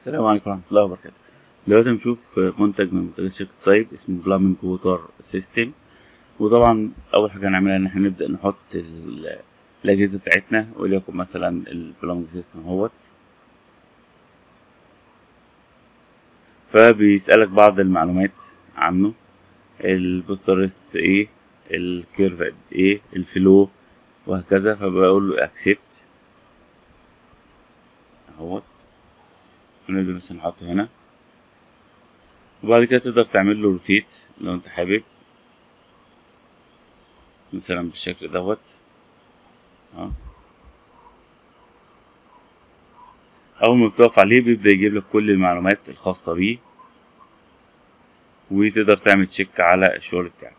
السلام عليكم ورحمة الله وبركاته دلوقتي هنشوف منتج من منتجات شركة سايب اسمه بلامينج ووتر سيستم وطبعا أول حاجة هنعملها إن احنا نبدأ نحط ال- الأجهزة بتاعتنا وليكن مثلا البلامينج سيستم اهوت فبيسألك بعض المعلومات عنه البوستر ريست ايه الكيرف قد ايه الفلو وهكذا فبقول له اكسبت اهوت ونبدأ مثلا نحطه هنا وبعد كده تقدر تعمل له روتيت لو انت حابب مثلا بالشكل دوت اه اول ما بتقف عليه بيبدأ يجيب لك كل المعلومات الخاصة بيه وتقدر تعمل تشيك على الشغل بتاعك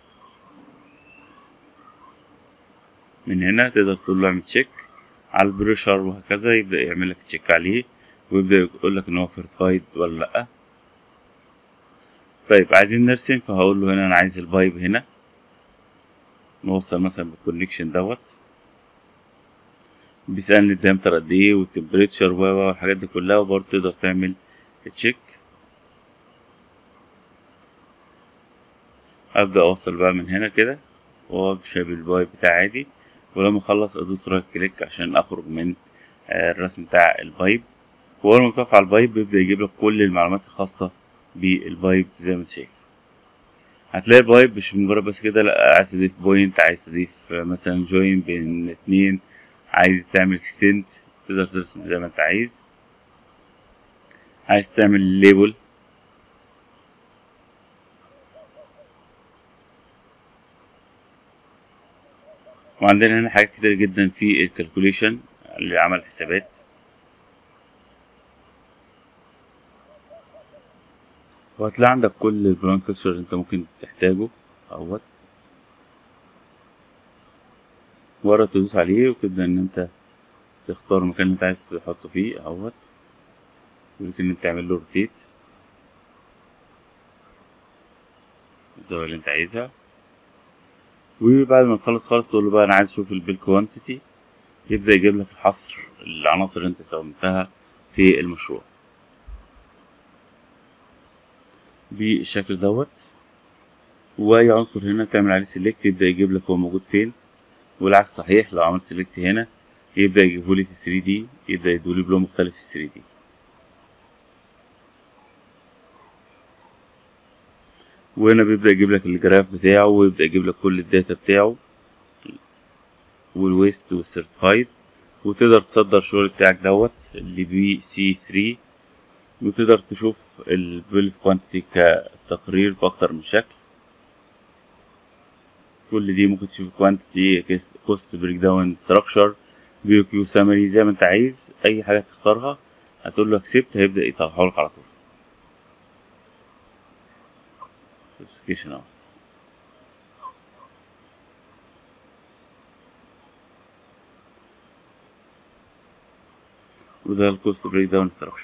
من هنا تقدر تقول له اعمل تشيك على البريشر وهكذا يبدأ يعمل لك تشيك عليه ويبدأ يقول لك ان هو فيرتفايد ولا لأ طيب عايزين نرسم فهقول له هنا انا عايز البايب هنا نوصل مثلا بالكونكشن دوت بيسألني الديامتر قد ايه والتمبريتشر والحاجات دي كلها وبرضه تقدر تعمل تشيك ابدأ اوصل بقى من هنا كده وابشر بالبايب بتاعي عادي ولما اخلص ادوس رايت كليك عشان اخرج من الرسم بتاع البايب واول ما تقف على البايب بيبدأ يجيب لك كل المعلومات الخاصة بالبايب زي ما انت شايف هتلاقي البايب مش مجرد بس كده لا عايز تضيف بوينت عايز تضيف مثلا جوين بين اتنين عايز تعمل اكستنت تقدر ترسم زي ما انت عايز عايز تعمل ليبل وعندنا هنا حاجات كتير جدا في الكالكوليشن اللي عمل حسابات وهتلاقي عندك كل البلان فيكشر اللي انت ممكن تحتاجه اهوت ورا تدوس عليه وتبدأ ان انت تختار المكان اللي انت عايز تحطه فيه اهوت ممكن ان انت تعمل له روتيت الزاوية اللي انت عايزها وبعد ما تخلص خالص تقول له بقى انا عايز اشوف البيل كوانتيتي يبدأ يجيب لك الحصر العناصر اللي انت استخدمتها في المشروع بالشكل دوت واي عنصر هنا تعمل عليه سيلكت يبدأ يجيب لك هو موجود فين والعكس صحيح لو عملت سيلكت هنا يبدأ يجيبهولي في 3 دي يبدأ يدولي بلون مختلف في 3 دي وهنا بيبدأ يجيب لك الجراف بتاعه ويبدأ يجيب لك كل الداتا بتاعه والويست والسيرتيفايد وتقدر تصدر الشغل بتاعك دوت اللي بي سي 3 وتقدر تشوف البيل كوانتيتي كتقرير بأكتر من شكل كل دي ممكن تشوف كوانتيتي كوست بريك داون ستراكشر بيو كيو سامري زي ما انت عايز اي حاجه تختارها هتقول له اكسبت هيبدا يطلعها لك على طول سبيسيفيكيشن اهو وده الكوست بريك داون ستراكشر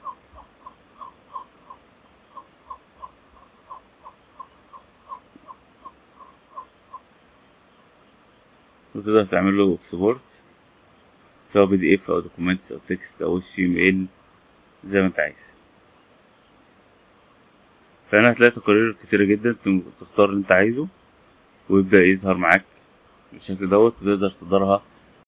وتقدر تعمل له اكسبورت سواء بي دي اف او دوكيومنتس او تكست او جي ميل زي ما انت عايز فهنا هتلاقي تقارير كتيرة جدا تختار اللي انت عايزه ويبدأ يظهر معاك بالشكل دوت وتقدر تصدرها